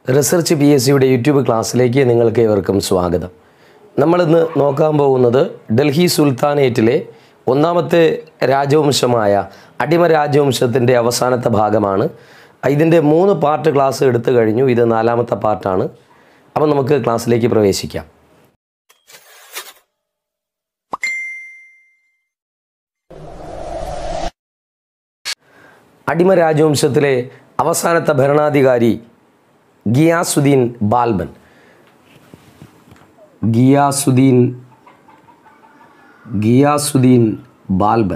research P S സിയുടെ YouTube ക്ലാസ്സിലേക്ക് നിങ്ങൾക്ക് ഏവർക്കും സ്വാഗതം നമ്മളിന്ന് നോക്കാൻ പോകുന്നത് ഡൽഹി സുൽത്താനേറ്റിലെ ഒന്നാമത്തെ രാജവംശമായ അടിമ രാജവംശത്തിൻ്റെ അവസാനത്തെ ഭാഗമാണ് ഇതിൻ്റെ മൂന്ന് പാർട്ട് ക്ലാസ് എടുത്തു കഴിഞ്ഞു ഇത് നാലാമത്തെ പാർട്ടാണ് അപ്പം നമുക്ക് ക്ലാസ്സിലേക്ക് പ്രവേശിക്കാം അടിമ രാജവംശത്തിലെ അവസാനത്തെ ഭരണാധികാരി ഗിയാസുദ്ദീൻ ബാൽബൻ ഗിയാസുദ്ദീൻ ഗിയാസുദ്ദീൻ ബാൽബൻ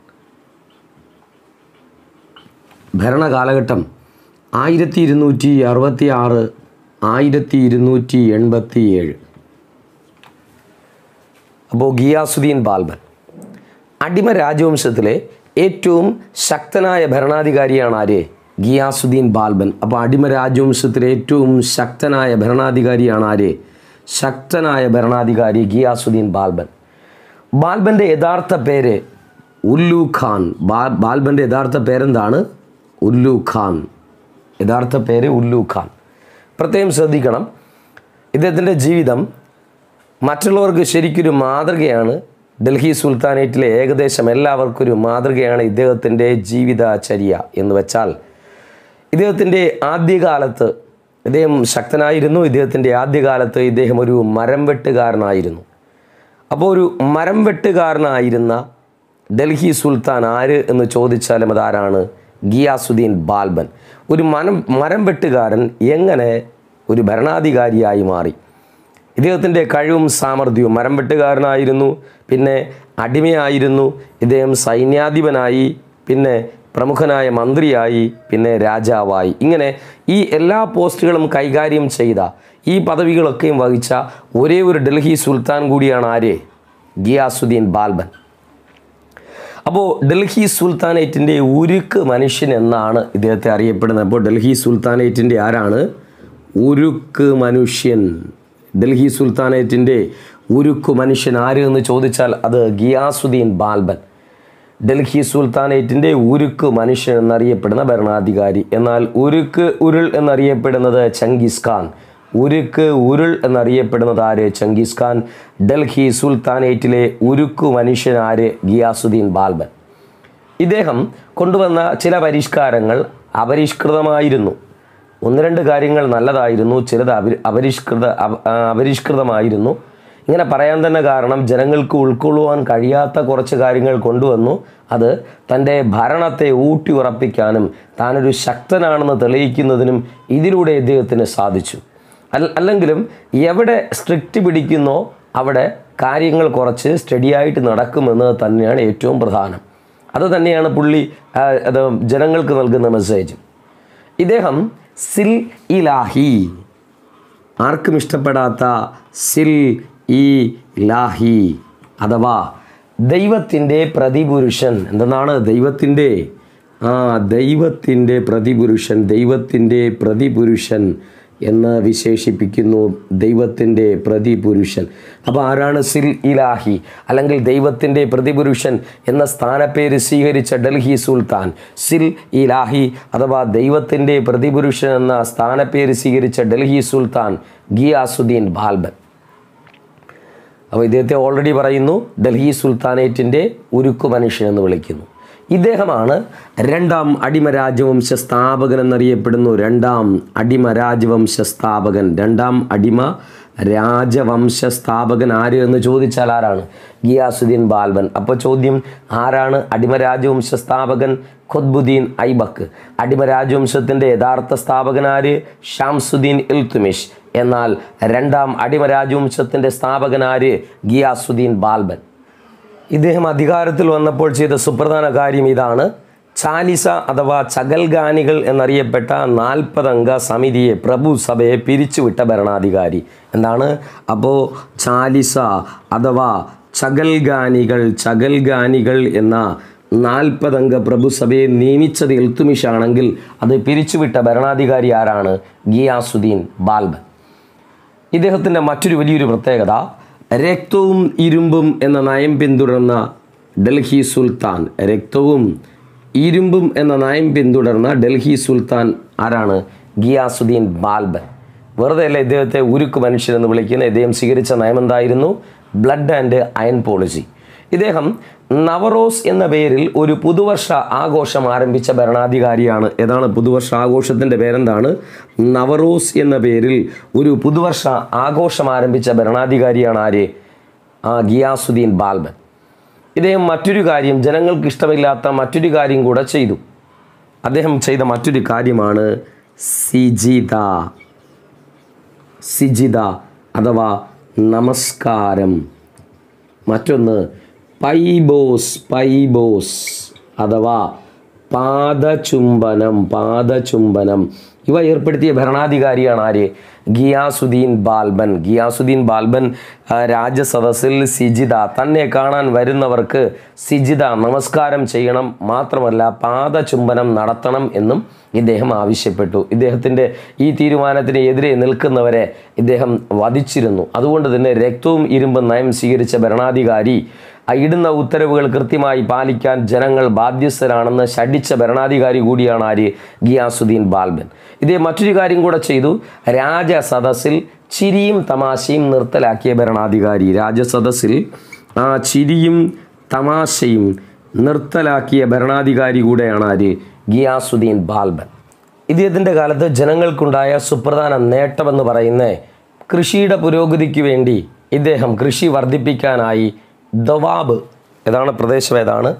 ഭരണകാലഘട്ടം ആയിരത്തി ഇരുന്നൂറ്റി അറുപത്തി ആറ് ആയിരത്തി ഇരുന്നൂറ്റി എൺപത്തി ഏഴ് അപ്പോൾ ഗിയാസുദ്ദീൻ ബാൽബൻ അടിമ രാജവംശത്തിലെ ഏറ്റവും ശക്തനായ ഭരണാധികാരിയാണ് ആര് ഗിയാസുദ്ദീൻ ബാൽബൻ അപ്പോൾ അടിമ രാജവംശത്തിലെ ഏറ്റവും ശക്തനായ ഭരണാധികാരിയാണ് ആര് ശക്തനായ ഭരണാധികാരി ഗിയാസുദ്ദീൻ ബാൽബൻ ബാൽബൻ്റെ യഥാർത്ഥ പേര് ഉല്ലു ഖാൻ ബാ ബാൽബൻ്റെ യഥാർത്ഥ പേരെന്താണ് ഉല്ലു ഖാൻ യഥാർത്ഥ പേര് ഉല്ലു ഖാൻ പ്രത്യേകം ശ്രദ്ധിക്കണം ഇദ്ദേഹത്തിൻ്റെ ജീവിതം മറ്റുള്ളവർക്ക് ശരിക്കൊരു മാതൃകയാണ് ഡൽഹി സുൽത്താനേറ്റിലെ ഏകദേശം എല്ലാവർക്കും ഒരു മാതൃകയാണ് ഇദ്ദേഹത്തിൻ്റെ ജീവിതചര്യ എന്ന് വെച്ചാൽ ഇദ്ദേഹത്തിൻ്റെ ആദ്യകാലത്ത് ഇദ്ദേഹം ശക്തനായിരുന്നു ഇദ്ദേഹത്തിൻ്റെ ആദ്യകാലത്ത് ഇദ്ദേഹം ഒരു മരം വെട്ടുകാരനായിരുന്നു അപ്പോൾ ഒരു മരം വെട്ടുകാരനായിരുന്ന ഡൽഹി സുൽത്താൻ ആര് എന്ന് ചോദിച്ചാലും അതാരാണ് ഗിയാസുദ്ദീൻ ബാൽബൻ ഒരു മരം മരം വെട്ടുകാരൻ എങ്ങനെ ഒരു ഭരണാധികാരിയായി മാറി ഇദ്ദേഹത്തിൻ്റെ കഴിവും സാമർഥ്യവും മരം വെട്ടുകാരനായിരുന്നു പിന്നെ അടിമയായിരുന്നു ഇദ്ദേഹം സൈന്യാധിപനായി പിന്നെ പ്രമുഖനായ മന്ത്രിയായി പിന്നെ രാജാവായി ഇങ്ങനെ ഈ എല്ലാ പോസ്റ്റുകളും കൈകാര്യം ചെയ്ത ഈ പദവികളൊക്കെയും വഹിച്ച ഒരേ ഒരു ഡൽഹി സുൽത്താൻ കൂടിയാണ് ആര് ഗിയാസുദ്ദീൻ ബാൽബൻ അപ്പോൾ ഡൽഹി സുൽത്താനേറ്റിൻ്റെ ഉരുക്ക് മനുഷ്യൻ എന്നാണ് ഇദ്ദേഹത്തെ അറിയപ്പെടുന്നത് അപ്പോൾ ഡൽഹി സുൽത്താനേറ്റിൻ്റെ ആരാണ് ഉരുക്ക് മനുഷ്യൻ ഡൽഹി സുൽത്താനേറ്റിൻ്റെ ഉരുക്ക് മനുഷ്യൻ ആര് എന്ന് ചോദിച്ചാൽ അത് ഗിയാസുദ്ദീൻ ബാൽബൻ ഡൽഹി സുൽത്താനേറ്റിൻ്റെ ഉരുക്ക് മനുഷ്യൻ എന്നറിയപ്പെടുന്ന ഭരണാധികാരി എന്നാൽ ഉരുക്ക് ഉരുൾ എന്നറിയപ്പെടുന്നത് ചങ്കിസ് ഖാൻ ഉരുക്ക് ഉരുൾ എന്നറിയപ്പെടുന്നത് ആര് ചങ്കിസ് ഖാൻ ഡൽഹി സുൽത്താനേറ്റിലെ ഉരുക്കു മനുഷ്യൻ ആര് ഗിയാസുദ്ദീൻ ബാൽബൻ ഇദ്ദേഹം കൊണ്ടുവന്ന ചില പരിഷ്കാരങ്ങൾ അപരിഷ്കൃതമായിരുന്നു ഒന്ന് രണ്ട് കാര്യങ്ങൾ നല്ലതായിരുന്നു ചിലത് അപരി അപരിഷ്കൃത അപ- ആ, അപരിഷ്കൃതമായിരുന്നു ഇങ്ങനെ പറയാൻ തന്നെ കാരണം ജനങ്ങൾക്ക് ഉൾക്കൊള്ളുവാൻ കഴിയാത്ത കുറച്ച് കാര്യങ്ങൾ കൊണ്ടുവന്നു അത് തൻ്റെ ഭരണത്തെ ഊട്ടി ഉറപ്പിക്കാനും താനൊരു ശക്തനാണെന്ന് തെളിയിക്കുന്നതിനും ഇതിലൂടെ ഇദ്ദേഹത്തിന് സാധിച്ചു അല്ല അല്ലെങ്കിലും എവിടെ സ്ട്രിക്റ്റ് പിടിക്കുന്നോ അവിടെ കാര്യങ്ങൾ കുറച്ച് സ്റ്റഡിയായിട്ട് നടക്കുമെന്ന് തന്നെയാണ് ഏറ്റവും പ്രധാനം അത് തന്നെയാണ് പുള്ളി ആ, അത് ജനങ്ങൾക്ക് നൽകുന്ന മെസ്സേജ് ഇദ്ദേഹം സിൽ ഇലാഹി ആർക്കും ഇഷ്ടപ്പെടാത്ത സിൽ ഇ ലാഹി അഥവാ ദൈവത്തിൻ്റെ പ്രതിപുരുഷൻ എന്തെന്നാണ് ദൈവത്തിൻ്റെ ആ ദൈവത്തിൻ്റെ പ്രതിപുരുഷൻ ദൈവത്തിൻ്റെ പ്രതിപുരുഷൻ എന്ന് വിശേഷിപ്പിക്കുന്നു ദൈവത്തിൻ്റെ പ്രതിപുരുഷൻ അപ്പോൾ ആരാണ് സിൽ ഇലാഹി അല്ലെങ്കിൽ ദൈവത്തിൻ്റെ പ്രതിപുരുഷൻ എന്ന സ്ഥാനപ്പേര് സ്വീകരിച്ച ഡൽഹി സുൽത്താൻ സിൽ ഇലാഹി അഥവാ ദൈവത്തിൻ്റെ പ്രതിപുരുഷൻ എന്ന സ്ഥാനപ്പേര് സ്വീകരിച്ച ഡൽഹി സുൽത്താൻ ഗിയാസുദ്ദീൻ ബാൽബൻ അപ്പോൾ ഇദ്ദേഹത്തെ ഓൾറെഡി പറയുന്നു ഡൽഹി സുൽത്താനേറ്റിൻ്റെ ഉരുക്കു മനുഷ്യൻ എന്ന് വിളിക്കുന്നു ഇദ്ദേഹമാണ് രണ്ടാം അടിമ രാജവംശ സ്ഥാപകൻ എന്നറിയപ്പെടുന്നു രണ്ടാം അടിമ രാജവംശ സ്ഥാപകൻ രണ്ടാം അടിമ രാജവംശ സ്ഥാപകൻ ആര് എന്ന് ചോദിച്ചാൽ ആരാണ് ഗിയാസുദ്ദീൻ ബാൽബൻ അപ്പോൾ ചോദ്യം ആരാണ് അടിമ രാജവംശ സ്ഥാപകൻ ഖുദ്ബുദ്ദീൻ ഐബക്ക് അടിമ രാജവംശത്തിൻ്റെ യഥാർത്ഥ സ്ഥാപകൻ ആര് ഷാംസുദ്ദീൻ ഇൽത്തുമിഷ് എന്നാൽ രണ്ടാം അടിമ രാജവംശത്തിൻ്റെ സ്ഥാപകൻ ആര് ഗിയാസുദ്ദീൻ ബാൽബൻ ഇദ്ദേഹം അധികാരത്തിൽ വന്നപ്പോൾ ചെയ്ത സുപ്രധാന കാര്യം ഇതാണ് ചാലിസ അഥവാ ചകൽഗാനികൾ എന്നറിയപ്പെട്ട നാൽപ്പതംഗ സമിതിയെ പ്രഭു സഭയെ പിരിച്ചുവിട്ട ഭരണാധികാരി എന്താണ് അപ്പോൾ ചാലിസ അഥവാ ചകൽഗാനികൾ ചകൽഗാനികൾ എന്ന നാൽപ്പതംഗ പ്രഭുസഭയെ നിയമിച്ചത് ഇൽത്തുമിഷാണെങ്കിൽ അത് പിരിച്ചുവിട്ട ഭരണാധികാരി ആരാണ് ഗിയാസുദ്ദീൻ ബാൽബൻ ഇദ്ദേഹത്തിൻ്റെ മറ്റൊരു വലിയൊരു പ്രത്യേകത രക്തവും ഇരുമ്പും എന്ന നയം പിന്തുടർന്ന ഡൽഹി സുൽത്താൻ രക്തവും ഇരുമ്പും എന്ന നയം പിന്തുടർന്ന ഡൽഹി സുൽത്താൻ ആരാണ് ഗിയാസുദ്ദീൻ ബാൽബൻ വെറുതെ അല്ല ഇദ്ദേഹത്തെ ഉരുക്ക് മനുഷ്യൻ എന്ന് വിളിക്കുന്ന ഇദ്ദേഹം സ്വീകരിച്ച നയമെന്തായിരുന്നു ബ്ലഡ് ആൻഡ് അയൺ പോളിസി ഇദ്ദേഹം നവറോസ് എന്ന പേരിൽ ഒരു പുതുവർഷ ആഘോഷം ആരംഭിച്ച ഭരണാധികാരിയാണ് ഏതാണ് പുതുവർഷ ആഘോഷത്തിൻ്റെ പേരെന്താണ് നവറോസ് എന്ന പേരിൽ ഒരു പുതുവർഷ ആഘോഷം ആരംഭിച്ച ഭരണാധികാരിയാണ് ആര് ആ ഗിയാസുദ്ദീൻ ബാൽബൻ ഇദ്ദേഹം മറ്റൊരു കാര്യം ജനങ്ങൾക്ക് ഇഷ്ടമില്ലാത്ത മറ്റൊരു കാര്യം കൂടെ ചെയ്തു അദ്ദേഹം ചെയ്ത മറ്റൊരു കാര്യമാണ് സിജിത സിജിത അഥവാ നമസ്കാരം മറ്റൊന്ന് പൈബോസ് പൈബോസ് അഥവാ പാദചുംബനം പാദചുംബനം ഇവ ഏർപ്പെടുത്തിയ ഭരണാധികാരിയാണ് ആര് ഗിയാസുദ്ദീൻ ബാൽബൻ ഗിയാസുദ്ദീൻ ബാൽബൻ ആ, രാജസദസ്സിൽ സിജിത തന്നെ കാണാൻ വരുന്നവർക്ക് സിജിത നമസ്കാരം ചെയ്യണം മാത്രമല്ല പാദചുംബനം നടത്തണം എന്നും ഇദ്ദേഹം ആവശ്യപ്പെട്ടു ഇദ്ദേഹത്തിൻ്റെ ഈ തീരുമാനത്തിന് എതിരെ നിൽക്കുന്നവരെ ഇദ്ദേഹം വധിച്ചിരുന്നു അതുകൊണ്ട് തന്നെ രക്തവും ഇരുമ്പും നയം സ്വീകരിച്ച ഭരണാധികാരി ആ ഇടുന്ന ഉത്തരവുകൾ കൃത്യമായി പാലിക്കാൻ ജനങ്ങൾ ബാധ്യസ്ഥരാണെന്ന് ശഠിച്ച ഭരണാധികാരി കൂടിയാണ് ആര് ഗിയാസുദ്ദീൻ ബാൽബൻ ഇതേ മറ്റൊരു കാര്യം കൂടെ ചെയ്തു രാജസദസ്സിൽ ചിരിയും തമാശയും നിർത്തലാക്കിയ ഭരണാധികാരി രാജസദസ്സിൽ ആ ചിരിയും തമാശയും നിർത്തലാക്കിയ ഭരണാധികാരി കൂടെയാണ് ആര് ഗിയാസുദ്ദീൻ ബാൽബൻ ഇദ്ദേഹത്തിൻ്റെ കാലത്ത് ജനങ്ങൾക്കുണ്ടായ സുപ്രധാന നേട്ടമെന്ന് പറയുന്ന കൃഷിയുടെ പുരോഗതിക്ക് വേണ്ടി ഇദ്ദേഹം കൃഷി വർദ്ധിപ്പിക്കാനായി ദവാബ് ഏതാണ് പ്രദേശം ഏതാണ്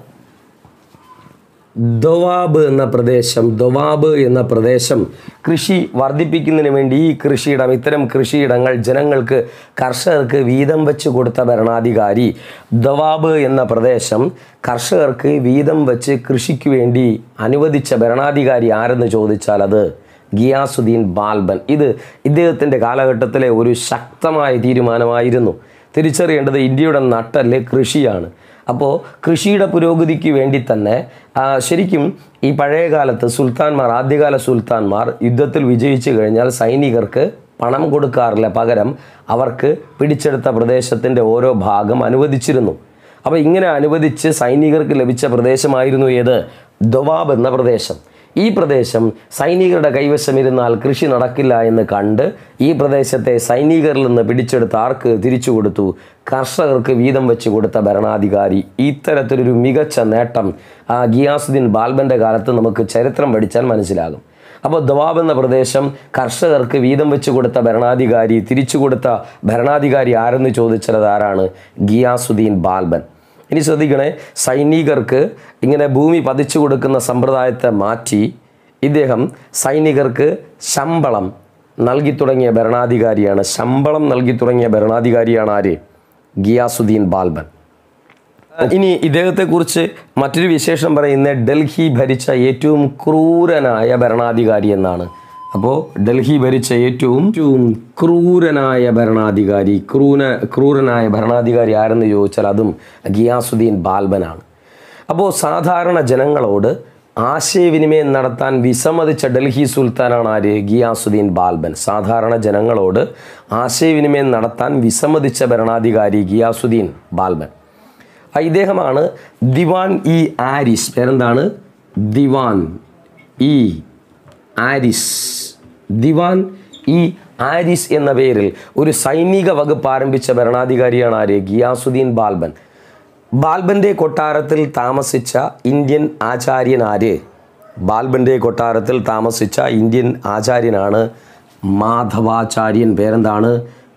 ദവാബ് എന്ന പ്രദേശം ദവാബ് എന്ന പ്രദേശം കൃഷി വർദ്ധിപ്പിക്കുന്നതിന് വേണ്ടി ഈ കൃഷിയിടം ഇത്തരം കൃഷിയിടങ്ങൾ ജനങ്ങൾക്ക് കർഷകർക്ക് വീതം വെച്ച് കൊടുത്ത ഭരണാധികാരി ദവാബ് എന്ന പ്രദേശം കർഷകർക്ക് വീതം വെച്ച് കൃഷിക്ക് വേണ്ടി അനുവദിച്ച ഭരണാധികാരി ആരെന്ന് ചോദിച്ചാൽ അത് ഗിയാസുദ്ദീൻ ബാൽബൻ ഇത് ഇദ്ദേഹത്തിൻ്റെ കാലഘട്ടത്തിലെ ഒരു ശക്തമായ തീരുമാനമായിരുന്നു തിരിച്ചറിയേണ്ടത് ഇന്ത്യയുടെ നട്ടല് കൃഷിയാണ് അപ്പോൾ കൃഷിയുടെ പുരോഗതിക്ക് വേണ്ടി തന്നെ ആ, ശരിക്കും ഈ പഴയ കാലത്ത് സുൽത്താൻമാർ ആദ്യകാല സുൽത്താൻമാർ യുദ്ധത്തിൽ വിജയിച്ചു കഴിഞ്ഞാൽ സൈനികർക്ക് പണം കൊടുക്കാറില്ല പകരം അവർക്ക് പിടിച്ചെടുത്ത പ്രദേശത്തിൻ്റെ ഓരോ ഭാഗം അനുവദിച്ചിരുന്നു അപ്പോൾ ഇങ്ങനെ അനുവദിച്ച് സൈനികർക്ക് ലഭിച്ച പ്രദേശമായിരുന്നു ഏത് ദൊവാബ് എന്ന പ്രദേശം ഈ പ്രദേശം സൈനികരുടെ കൈവശമിരുന്നാൽ കൃഷി നടക്കില്ല എന്ന് കണ്ട് ഈ പ്രദേശത്തെ സൈനികരിൽ നിന്ന് പിടിച്ചെടുത്ത് ആർക്ക് തിരിച്ചു കൊടുത്തു കർഷകർക്ക് വീതം വെച്ച് കൊടുത്ത ഭരണാധികാരി ഇത്തരത്തിലൊരു മികച്ച നേട്ടം ആ ഗിയാസുദ്ദീൻ ബാൽബന്റെ കാലത്ത് നമുക്ക് ചരിത്രം പഠിച്ചാൽ മനസ്സിലാകും അപ്പോൾ ദവാബ് എന്ന പ്രദേശം കർഷകർക്ക് വീതം വെച്ച് കൊടുത്ത ഭരണാധികാരി തിരിച്ചു കൊടുത്ത ഭരണാധികാരി ആരെന്ന് ചോദിച്ചാൽ അത് ആരാണ് ഗിയാസുദ്ദീൻ ബാൽബൻ ഇനി ശ്രദ്ധിക്കണേ സൈനികർക്ക് ഇങ്ങനെ ഭൂമി പതിച്ചു കൊടുക്കുന്ന സമ്പ്രദായത്തെ മാറ്റി ഇദ്ദേഹം സൈനികർക്ക് ശമ്പളം നൽകി തുടങ്ങിയ ഭരണാധികാരിയാണ് ശമ്പളം നൽകി തുടങ്ങിയ ഭരണാധികാരിയാണ് ആര് ഗിയാസുദ്ദീൻ ബാൽബൻ ഇനി ഇദ്ദേഹത്തെക്കുറിച്ച് മറ്റൊരു വിശേഷം പറയുന്നത് ഡൽഹി ഭരിച്ച ഏറ്റവും ക്രൂരനായ ഭരണാധികാരി എന്നാണ് അപ്പോൾ ഡൽഹി ഭരിച്ച ഏറ്റവും ഏറ്റവും ക്രൂരനായ ഭരണാധികാരി ക്രൂന ക്രൂരനായ ഭരണാധികാരി ആരെന്ന് ചോദിച്ചാൽ അതും ഗിയാസുദ്ദീൻ ബാൽബനാണ് അപ്പോൾ സാധാരണ ജനങ്ങളോട് ആശയവിനിമയം നടത്താൻ വിസമ്മതിച്ച ഡൽഹി സുൽത്താനാണ് ആര് ഗിയാസുദ്ദീൻ ബാൽബൻ സാധാരണ ജനങ്ങളോട് ആശയവിനിമയം നടത്താൻ വിസമ്മതിച്ച ഭരണാധികാരി ഗിയാസുദ്ദീൻ ബാൽബൻ ആ ഇദ്ദേഹമാണ് ദിവാൻ ഇ ആരിസ് പേരെന്താണ് ദിവാൻ ഇ ആരിസ് ദിവാൻ ഇ ആരിസ് എന്ന പേരിൽ ഒരു സൈനിക വകുപ്പ് ആരംഭിച്ച ഭരണാധികാരിയാണ് ആര് ഗിയാസുദ്ദീൻ ബാൽബൻ ബാൽബന്റെ കൊട്ടാരത്തിൽ താമസിച്ച ഇന്ത്യൻ ആചാര്യൻ ആര് ബാൽബന്റെ കൊട്ടാരത്തിൽ താമസിച്ച ഇന്ത്യൻ ആചാര്യനാണ് മാധവാചാര്യൻ പേരെന്താണ്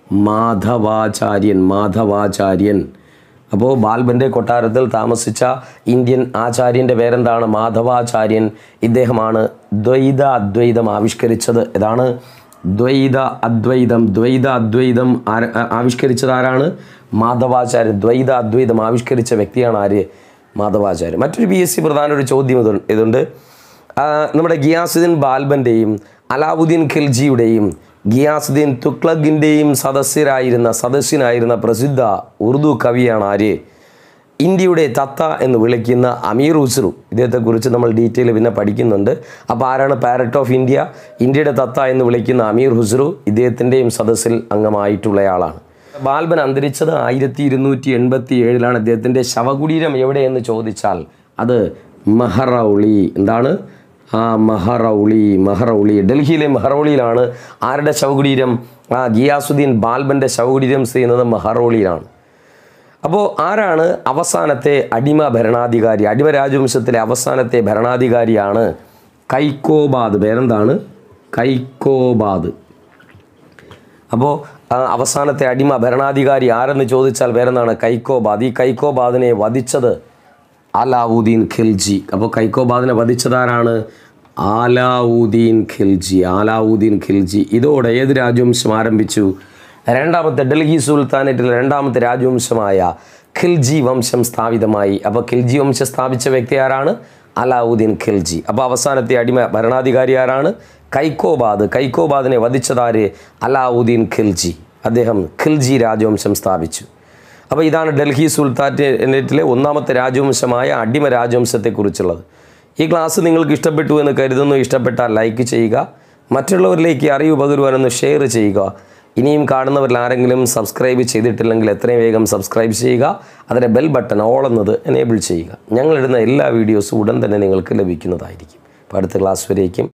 മാധവാചാര്യൻ മാധവാചാര്യൻ അപ്പോൾ ബാൽബന്റെ കൊട്ടാരത്തിൽ താമസിച്ച ഇന്ത്യൻ ആചാര്യൻ്റെ പേരെന്താണ് മാധവാചാര്യൻ ഇദ്ദേഹമാണ് ദ്വൈത അദ്വൈതം ആവിഷ്കരിച്ചത് ഏതാണ് ദ്വൈത അദ്വൈതം ദ്വൈത അദ്വൈതം ആര- ആ- ആവിഷ്കരിച്ചത് ആരാണ് മാധവാചാര്യൻ ദ്വൈത അദ്വൈതം ആവിഷ്കരിച്ച വ്യക്തിയാണ് ആര് മാധവാചാര്യൻ മറ്റൊരു പി എസ് സി പ്രധാന ഒരു ചോദ്യം ഇത് ഇതുണ്ട് ആ, നമ്മുടെ ഗിയാസുദ്ദീൻ ബാൽബൻ്റെയും അലാവുദ്ദീൻ ഖിൽജിയുടെയും ഗിയാസുദ്ദീൻ തുക്ലഖിൻ്റെയും സദസ്യരായിരുന്ന സദസ്യനായിരുന്ന പ്രസിദ്ധ ഉറുദു കവിയാണ് ആര് ഇന്ത്യയുടെ തത്ത എന്ന് വിളിക്കുന്ന അമീർ ഹുസ്രു ഇദ്ദേഹത്തെക്കുറിച്ച് നമ്മൾ ഡീറ്റെയിൽ പിന്നെ പഠിക്കുന്നുണ്ട് അപ്പോൾ ആരാണ് പാരറ്റ് ഓഫ് ഇന്ത്യ ഇന്ത്യയുടെ തത്ത എന്ന് വിളിക്കുന്ന അമീർ ഹുസ്രു ഇദ്ദേഹത്തിൻ്റെയും സദസ്സിൽ അംഗമായിട്ടുള്ളയാളാണ് ബാൽബൻ അന്തരിച്ചത് ആയിരത്തി ഇരുന്നൂറ്റി എൺപത്തി ഏഴിലാണ് അദ്ദേഹത്തിൻ്റെ ശവകുടീരം എവിടെയെന്ന് ചോദിച്ചാൽ അത് മഹറൗളി എന്താണ് ആ മഹറൗളി മഹറൗളി ഡൽഹിയിലെ മഹറൗളിയിലാണ് ആരുടെ ശവകുടീരം ആ ഗിയാസുദ്ദീൻ ബാൽബൻ്റെ ശവകുടീരം സ്ഥിതി ചെയ്യുന്നത് മഹറൗളിയിലാണ് അപ്പോൾ ആരാണ് അവസാനത്തെ അടിമ ഭരണാധികാരി അടിമ രാജവംശത്തിലെ അവസാനത്തെ ഭരണാധികാരിയാണ് കൈക്കോബാദ് പേരെന്താണ് കൈക്കോബാദ് അപ്പോൾ അവസാനത്തെ അടിമ ഭരണാധികാരി ആരെന്ന് ചോദിച്ചാൽ പേരെന്താണ് കൈക്കോബാദ് ഈ കൈക്കോബാദിനെ വധിച്ചത് അലാവുദ്ദീൻ ഖിൽജി അപ്പോൾ കൈക്കോബാദിനെ വധിച്ചതാരാണ് ആലാവുദ്ദീൻ ഖിൽജി ആലാവുദ്ദീൻ ഖിൽജി ഇതോടെ ഏത് രാജവംശം ആരംഭിച്ചു രണ്ടാമത്തെ ഡൽഹി സുൽത്താനേറ്റിലെ രണ്ടാമത്തെ രാജവംശമായ ഖിൽജി വംശം സ്ഥാപിതമായി അപ്പോൾ ഖിൽജി വംശം സ്ഥാപിച്ച വ്യക്തി ആരാണ് അലാവുദ്ദീൻ ഖിൽജി അപ്പോൾ അവസാനത്തെ അടിമ ഭരണാധികാരി ആരാണ് കൈക്കോബാദ് കൈക്കോബാദിനെ വധിച്ചതാര് അലാവുദ്ദീൻ ഖിൽജി അദ്ദേഹം ഖിൽജി രാജവംശം സ്ഥാപിച്ചു അപ്പോൾ ഇതാണ് ഡൽഹി സുൽത്താനേറ്റിലെ ഒന്നാമത്തെ രാജവംശമായ അടിമ രാജവംശത്തെക്കുറിച്ചുള്ളത് ഈ ക്ലാസ് നിങ്ങൾക്ക് ഇഷ്ടപ്പെട്ടു എന്ന് കരുതുന്നു ഇഷ്ടപ്പെട്ടാൽ ലൈക്ക് ചെയ്യുക മറ്റുള്ളവരിലേക്ക് അറിവ് പകരുവാനൊന്ന് ഷെയർ ചെയ്യുക ഇനിയും കാണുന്നവരിൽ ആരെങ്കിലും സബ്സ്ക്രൈബ് ചെയ്തിട്ടില്ലെങ്കിൽ എത്രയും വേഗം സബ്സ്ക്രൈബ് ചെയ്യുക അതിൻ്റെ ബെൽ ബട്ടൺ ഓൾ എന്നത് എനേബിൾ ചെയ്യുക ഞങ്ങളിടുന്ന എല്ലാ വീഡിയോസും ഉടൻ തന്നെ നിങ്ങൾക്ക് ലഭിക്കുന്നതായിരിക്കും അപ്പോൾ അടുത്ത ക്ലാസ് വരേക്കും